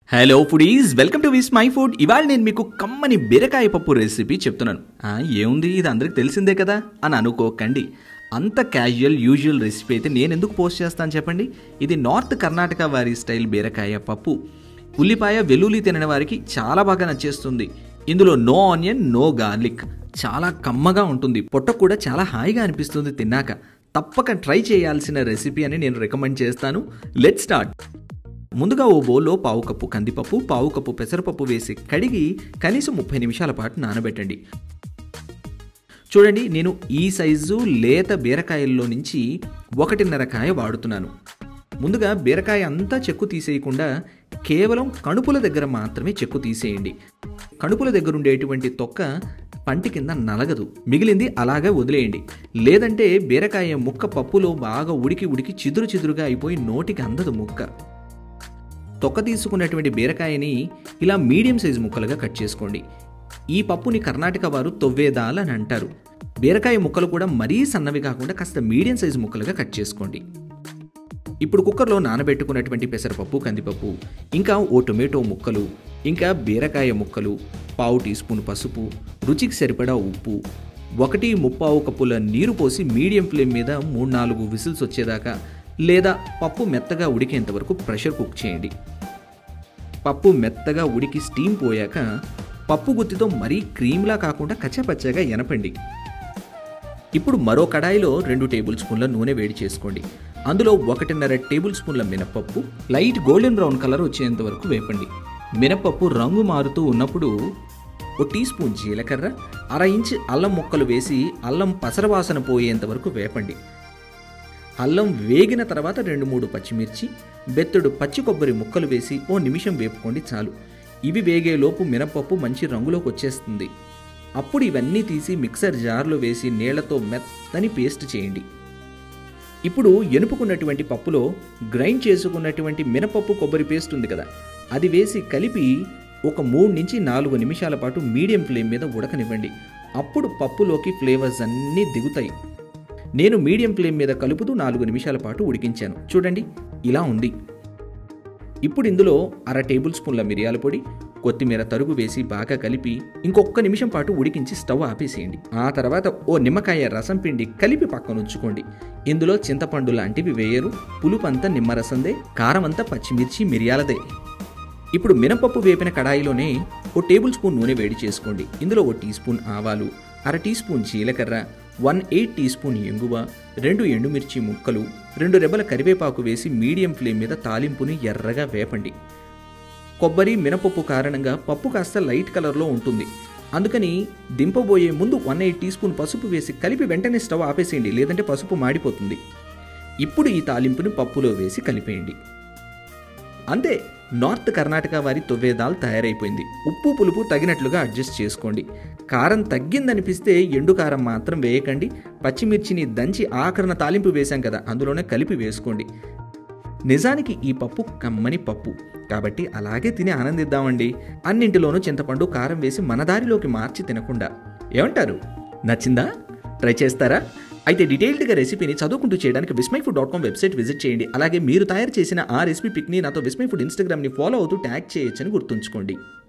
hello foodies welcome to Vismai food ఇవాళ నేను మీకు కమ్మని బీరకాయ పప్పు రెసిపీ చెప్తున్నాను ఆ, ఏముంది ఇది అందరికి తెలిసిందే కదా అని అనుకోకండి అంత క్యాజువల్ యూజువల్ రెసిపీ అయితే నేను ఎందుకు పోస్ట్ చేస్తాను చెప్పండి ఇది నార్త్ కర్ణాటక వారి స్టైల్ బీరకాయ పప్పు ఉల్లిపాయ వెల్లుల్లి తినని వారికి చాలా బాగా నచ్చేస్తుంది ఇందులో నో ఆనియన్ నో గార్లిక్ చాలా కమ్మగా ఉంటుంది పొట్ట కూడా చాలా హాయిగా అనిపిస్తుంది తిన్నాక తప్పక ట్రై చేయాల్సిన రెసిపీ అని నేను రికమెండ్ చేస్తాను లెట్ స్టార్ట్ ముందుగా ఓ బౌల్లో పావు కప్పు కందిపప్పు పావు కప్పు పెసరపప్పు వేసి కడిగి కనీసం ముప్పై నిమిషాల పాటు నానబెట్టండి చూడండి నేను ఈ సైజు లేత బీరకాయల్లో నుంచి ఒకటిన్నర కాయ వాడుతున్నాను ముందుగా బీరకాయ అంతా చెక్కు తీసేయకుండా కేవలం కణుపుల దగ్గర మాత్రమే చెక్కు తీసేయండి కణుపుల దగ్గర ఉండేటువంటి తొక్క పంటి కింద నలగదు మిగిలింది అలాగే వదిలేయండి లేదంటే బీరకాయ ముక్క పప్పులో బాగా ఉడికి ఉడికి చిదురు చిదురుగా అయిపోయి నోటికి అందదు ముక్క తొక్క తీసుకున్నటువంటి బీరకాయని ఇలా మీడియం సైజు ముక్కలుగా కట్ చేసుకోండి ఈ పప్పుని కర్ణాటక వారు తొవ్వేదాల్ అని అంటారు బీరకాయ ముక్కలు కూడా మరీ సన్నవి కాకుండా కాస్త మీడియం సైజు ముక్కలుగా కట్ చేసుకోండి ఇప్పుడు కుక్కర్లో నానబెట్టుకున్నటువంటి పెసరపప్పు కందిపప్పు ఇంకా ఓ టొమాటో ముక్కలు ఇంకా బీరకాయ ముక్కలు పావు టీ స్పూన్ పసుపు రుచికి సరిపడా ఉప్పు ఒకటి ముప్పావు కప్పుల నీరు పోసి మీడియం ఫ్లేమ్ మీద మూడు నాలుగు విసిల్స్ వచ్చేదాకా లేదా పప్పు మెత్తగా ఉడికేంత వరకు ప్రెషర్ కుక్ చేయండి పప్పు మెత్తగా ఉడికి స్టీమ్ పోయాక పప్పు గుత్తితో మరీ క్రీమ్లా కాకుండా కచ్చాపచ్చాగా ఎనపండి ఇప్పుడు మరో కడాయిలో రెండు టేబుల్ స్పూన్ల నూనె వేడి చేసుకోండి అందులో ఒకటిన్నర టేబుల్ స్పూన్ల మినపప్పు లైట్ గోల్డెన్ బ్రౌన్ కలర్ వచ్చేంత వరకు వేపండి మినపప్పు రంగు మారుతూ ఉన్నప్పుడు ఓ టీ స్పూన్ జీలకర్ర అర ఇంచ్ అల్లం ముక్కలు వేసి అల్లం పసరవాసన పోయేంత వరకు వేపండి అల్లం వేగిన తర్వాత రెండు మూడు పచ్చిమిర్చి బెత్తడు పచ్చి కొబ్బరి ముక్కలు వేసి ఓ నిమిషం వేపుకోండి చాలు ఇవి వేగేలోపు మినపప్పు మంచి రంగులోకి వచ్చేస్తుంది అప్పుడు ఇవన్నీ తీసి మిక్సర్ జార్లో వేసి నీళ్లతో మెత్తని పేస్ట్ చేయండి ఇప్పుడు ఎనుపుకున్నటువంటి పప్పులో గ్రైండ్ చేసుకున్నటువంటి మినపప్పు కొబ్బరి పేస్ట్ ఉంది కదా అది వేసి కలిపి ఒక మూడు నుంచి నాలుగు నిమిషాల పాటు మీడియం ఫ్లేమ్ మీద ఉడకనివ్వండి అప్పుడు పప్పులోకి ఫ్లేవర్స్ అన్నీ దిగుతాయి నేను మీడియం ఫ్లేమ్ మీద కలుపుతూ నాలుగు నిమిషాల పాటు ఉడికించాను చూడండి ఇలా ఉంది ఇప్పుడు ఇందులో అర టేబుల్ స్పూన్ల మిరియాల పొడి కొత్తిమీర తరుగు వేసి బాగా కలిపి ఇంకొక నిమిషం పాటు ఉడికించి స్టవ్ ఆపేసేయండి ఆ తర్వాత ఓ నిమ్మకాయ రసం పిండి కలిపి పక్కన ఉంచుకోండి ఇందులో చింతపండు లాంటివి వేయరు పులుపంతా నిమ్మరసందే కారమంతా పచ్చిమిర్చి మిరియాలదే ఇప్పుడు మినపప్పు వేపిన కడాయిలోనే ఓ టేబుల్ స్పూన్ నూనె వేడి చేసుకోండి ఇందులో ఓ టీ స్పూన్ ఆవాలు అర టీ స్పూన్ జీలకర్ర వన్ ఎయిట్ టీ స్పూన్ ఎంగువ రెండు ఎండుమిర్చి ముక్కలు రెండు రెబ్బల కరివేపాకు వేసి మీడియం ఫ్లేమ్ మీద తాలింపుని ఎర్రగా వేపండి కొబ్బరి మినపప్పు కారణంగా పప్పు కాస్త లైట్ కలర్లో ఉంటుంది అందుకని దింపబోయే ముందు వన్ ఎయిట్ టీ స్పూన్ పసుపు వేసి కలిపి వెంటనే స్టవ్ ఆపేసేయండి లేదంటే పసుపు మాడిపోతుంది ఇప్పుడు ఈ తాలింపుని పప్పులో వేసి కలిపేయండి అంతే నార్త్ కర్ణాటక వారి తొవ్వేదాల్ తయారైపోయింది ఉప్పు పులుపు తగినట్లుగా అడ్జస్ట్ చేసుకోండి కారం తగ్గిందనిపిస్తే ఎండు కారం మాత్రం వేయకండి పచ్చిమిర్చిని దంచి ఆఖరణ తాలింపు వేశాం కదా అందులోనే కలిపి వేసుకోండి నిజానికి ఈ పప్పు కమ్మని పప్పు కాబట్టి అలాగే తిని ఆనందిద్దామండి అన్నింటిలోనూ చింతపండు కారం వేసి మన దారిలోకి మార్చి తినకుండా ఏమంటారు నచ్చిందా ట్రై చేస్తారా అయితే డీటెయిల్డ్గా రెసిపీని చదువుకుంటూ చేయడానికి Vismai food dot com website visit చేయండి అలాగే మీరు తయారు చేసిన ఆ రెసిపీ పిక్ని నాతో విస్మై ఫుడ్ ఇన్స్టాగ్రామ్ని ఫాలో అవుతూ ట్యాగ్ చేయొచ్చని గుర్తుంచుకోండి